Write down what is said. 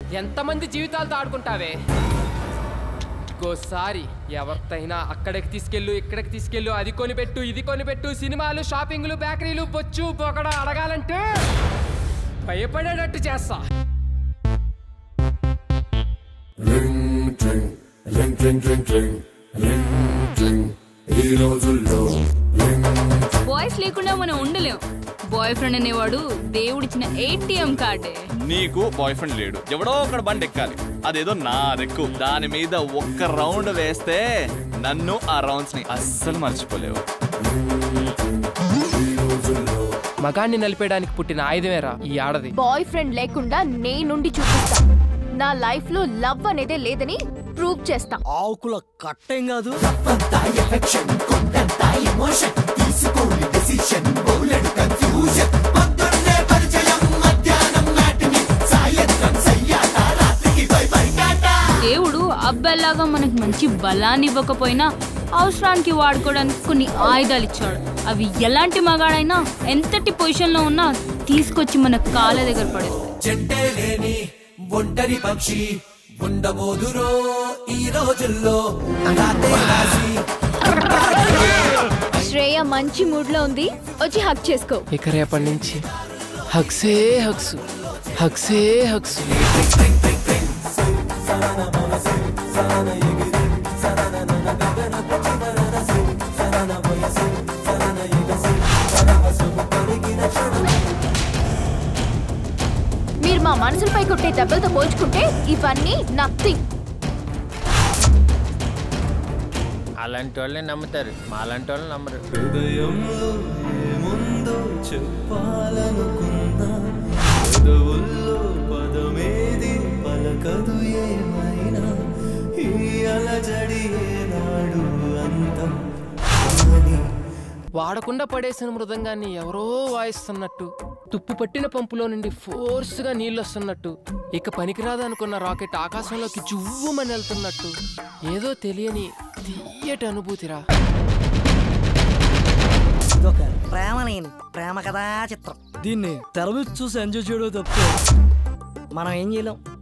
ఎంతమంది జీవితాలతో ఆడుకుంటావే ఇంకోసారి ఎవరితైనా అక్కడికి తీసుకెళ్ళు ఇక్కడికి తీసుకెళ్ళు అది కొనిపెట్టు ఇది కొనిపెట్టు సినిమాలు షాపింగ్లు బేకరీలు బొచ్చు బొకడ అడగాలంటే భయపడేటట్టు చేస్తా ring tring ring tring tring tring ring tring ఈ రోజుల్లో రింగ్ బాయ్స్ లేకుండా మనం ఉండలేం బాయ్ ఫ్రెండ్ అనేవాడు దేవుడిచ్చిన ఏటీఎం కార్డే నీకు బాయ్ ఫ్రెండ్ లేడు ఎవడో ఒకడు బండి ఎక్కాలి అదేదో నా దెక్కు దాని మీద ఒక్క రౌండ్ వేస్తే నన్ను ఆ రౌండ్స్ ని అస్సలు మర్చిపోలేవు మగాన్ని నలిపేయడానికి పుట్టిన ఆయుధమేరా ఈ ఆడది బాయ్ ఫ్రెండ్ లేకుండా నేనుండి చూపిస్తా నా లైఫ్ లో లవ్ అనేదే లేదని ప్రూవ్ చేస్తా ఆకుల కట్టేం కాదు దేవుడు అబ్బాయిలాగా మనకి మంచి బలాన్ని ఇవ్వకపోయినా అవసరానికి వాడుకోవడానికి కొన్ని ఆయుధాలు ఇచ్చాడు అవి ఎలాంటి మగాడైనా ఎంతటి పొజిషన్ లో ఉన్నా తీసుకొచ్చి మన కాళ్ళ దగ్గర పడేస్తాయి చెట్టే లేని ఒంటరి పక్షి ఉండబోదురో ఈ రోజుల్లో రాతే రాసి శ్రేయ మంచి మూడ్ లో ఉంది వచ్చి హక్ చేసుకో ఇక రేపటి నుంచి హక్సే హక్స్ హక్సే హక్స్ మీరు మా మనసులపై కొట్టే దెబ్బలతో పోల్చుకుంటే ఇవన్నీ నథింగ్ అలాంటి వాళ్ళని నమ్ముతారు మాలాంటి వాళ్ళని నమ్మరు హృదయంలో ఏముందో చెప్పాలనుకున్నా పెదవుల్లో పదమేది పలకదు ఏమైనా ఈ అలజడి ఏనాడు అంతం కాని వాడకుండా పడేసిన మృదంగాన్ని ఎవరో వాయిస్తున్నట్టు తుప్పు పట్టిన పంపులో నుండి ఫోర్స్గా నీళ్ళు వస్తున్నట్టు ఇక పనికిరాదు అనుకున్న రాకెట్ ఆకాశంలోకి జువ్వుమని వెళ్తున్నట్టు ఏదో తెలియని తీయటి అనుభూతిరా ఇదొక ప్రేమ లేని ప్రేమ కథా చిత్రం దీన్ని తెర మీద చూసి ఎంజాయ్ చేయడం తప్పితే మనం ఏం చేయలేం